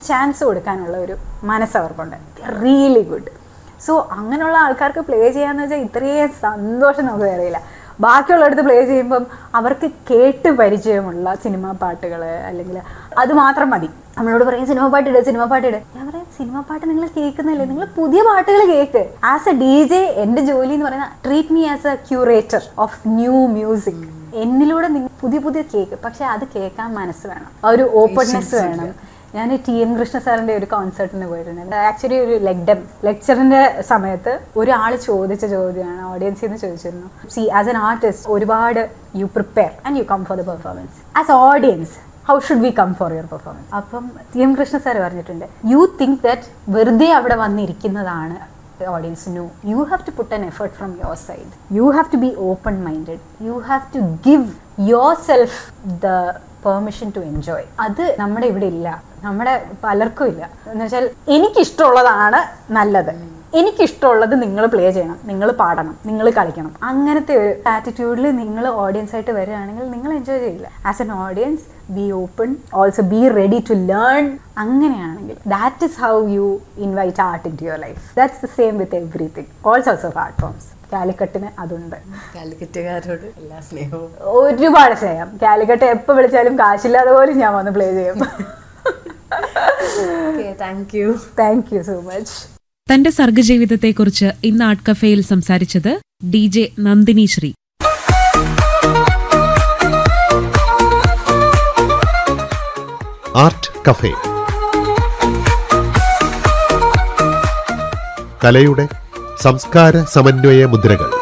chance കൊടുക്കാനുള്ള ഒരു മനസ്സ് അവർക്കുണ്ട് റിയലി ഗുഡ് സോ അങ്ങനെയുള്ള ആൾക്കാർക്ക് പ്ലേ ചെയ്യാന്ന് വെച്ചാൽ ഇത്രയും സന്തോഷം നമുക്ക് അറിയില്ല ബാക്കിയുള്ളടത്ത് പ്ലേ ചെയ്യുമ്പം അവർക്ക് കേട്ട് പരിചയമുള്ള സിനിമാ പാട്ടുകൾ അല്ലെങ്കിൽ അത് മാത്രം മതി നമ്മളോട് പറയും സിനിമ പാട്ടിട് സിനിമ പാട്ടിട് ഞാൻ പറയും സിനിമ പാട്ട് നിങ്ങൾ കേൾക്കുന്നില്ലേ നിങ്ങൾ പുതിയ പാട്ടുകൾ കേൾക്ക് ആസ് എ ഡി ജെ എൻ്റെ ജോലി എന്ന് പറയുന്നത് treat me as a curator of new music എന്നിലൂടെ നിങ്ങൾ പുതിയ പുതിയ കേക്ക് പക്ഷെ അത് കേൾക്കാൻ മനസ്സ് വേണം ആ ഒരു ഓപ്പൺനെസ് വേണം ഞാൻ ടി എൻ കൃഷ്ണ സാറിന്റെ ഒരു കോൺസേർട്ടിന് പോയിട്ടുണ്ട് ആക്ച്വലി ഒരു ലെഗ്ഡം ലെക്ചറിന്റെ സമയത്ത് ഒരാൾ ചോദിച്ച ചോദ്യമാണ് ഓഡിയൻസിൽ നിന്ന് ചോദിച്ചിരുന്നു സി ആസ് എൻ ആർട്ടിസ്റ്റ് ഒരുപാട് you prepare and you come for the performance as audience how should we come for your performance അപ്പം ടി എം കൃഷ്ണ സാർ പറഞ്ഞിട്ടുണ്ട് യു തിങ്ക് ദാറ്റ് വെറുതെ അവിടെ വന്നിരിക്കുന്നതാണ് audience no you have to put an effort from your side you have to be open minded you have to give yourself the permission to enjoy അത് നമ്മുടെ ഇവിടെ ഇല്ല നമ്മുടെ പലർക്കും ഇല്ല എന്ന് വെച്ചാൽ എനിക്കിഷ്ടമുള്ളതാണ് നല്ലത് എനിക്കിഷ്ടമുള്ളത് നിങ്ങൾ പ്ലേ ചെയ്യണം നിങ്ങൾ പാടണം നിങ്ങൾ കളിക്കണം അങ്ങനത്തെ ഒരു ആറ്റിറ്റ്യൂഡിൽ നിങ്ങൾ ഓഡിയൻസ് ആയിട്ട് വരികയാണെങ്കിൽ നിങ്ങൾ എൻജോയ് ചെയ്യില്ല as an audience be open also be ready to learn അങ്ങനെയാണെങ്കിൽ that is how you invite art into your life that's the same with everything all sorts of art forms കാലിക്കട്ടിന് അതുണ്ട് കാലിക്കറ്റുകാരോട് എല്ലാ സ്നേഹവും ഒരുപാട് സ്നേഹം കാലിക്കട്ട് എപ്പോൾ വിളിച്ചാലും കാശില്ലാതെ പോലും ഞാൻ വന്ന് പ്ലേ ചെയ്യും thank you thank you so much തന്റെ സർഗജീവിതത്തെക്കുറിച്ച് ഇന്ന് ആർട്ട് കഫേയിൽ സംസാരിച്ചത് D J Nandini Shri art cafe കലയുടെ സംസ്കാര സമന്വയ മുദ്രകൾ